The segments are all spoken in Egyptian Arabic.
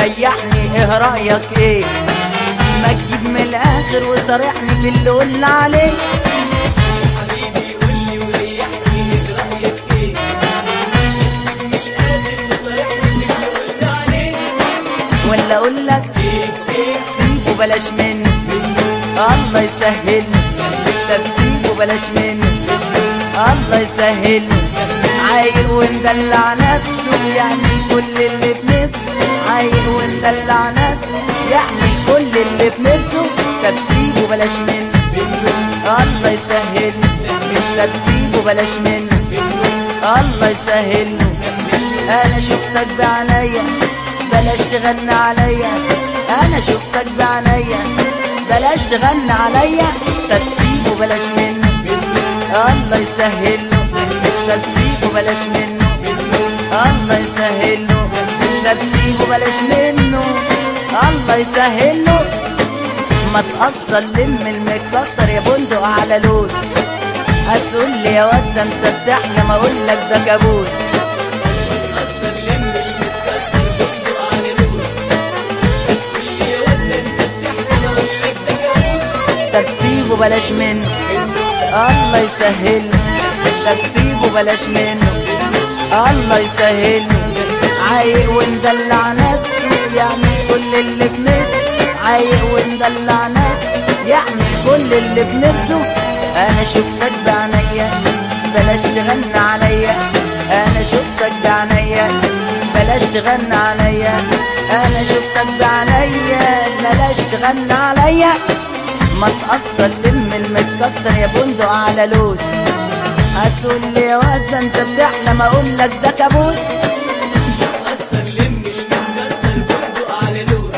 وريحني ايه رايك ايه ما تجيب من الاخر وصارحني في اللي قلنا عليه حبيبي قول لي وريحني ايه رايك ايه من الاخر وصارحني في اللي قلنا عليه ولا اقول لك ايه ايه سيب وبلاش منه الله يسهل طب سيب وبلاش منه الله يسهل عايل وندلع نفسه يعمل كل اللي بنفسه عايل وندلع نفسه يعمل كل اللي بنفسه طب سيب وبلاش منه الله يسهل طب سيب وبلاش منه الله يسهل انا شفتك بعينيا بلاش تغنى عليا انا شفتك بعينيا بلاش تغنى عليا تسيب وبلاش منه الله يسهل له تسيب وبلاش منه الله يسهل له تسيب وبلاش منه الله يسهل له ما تقصر لم المكسر يا بندق على لوز هتقول لي يا واد ده انت بتحلم اقول لك ده كابوس متأثر لم المتكسر بندق على روس هتقول لي يا واد ده انت بتحلم اقول لك ده كابوس طب سيبه بلاش منه الله يسهل طب سيبه بلاش منه الله يسهل عايق وندلع نفسه يعمل كل اللي بنفسه عايق وندلع نفسه يعمل كل اللي بنفسه انا شفتك بعينيا بلاش تغنى عليا انا شفتك بعينيا بلاش تغنى عليا انا شفتك بعينيا بلاش تغنى عليا ما تقصر لم المتكسر يا بندق على لوز هتقول لي يا واد ده انت بتحلم اقول لك ده كابوس متأثر لم المتكسر بندق على روس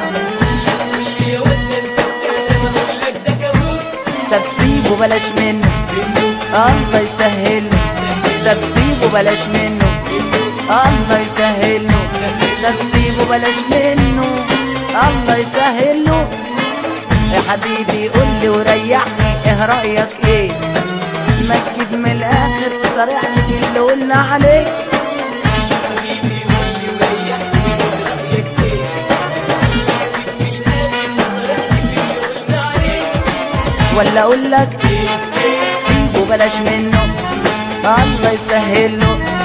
هتقول لي يا واد ده انت بتحلم اقول لك ده كابوس طب سيبه بلاش منه الله يسهل طب سيبه بلاش منه الله يسهل طب سيبه بلاش منه الله يسهل له يا حبيبي قول لي وريحني ايه رايك ايه ما تجيب من الاخر وصارحني في اللي قلنا عليه حبيبي قول لي وريحني ايه رايك ايه من الاخر وصارحني في اللي قلنا عليه ولا اقول لك ايه ايه سيبه بلاش منه الله يسهل له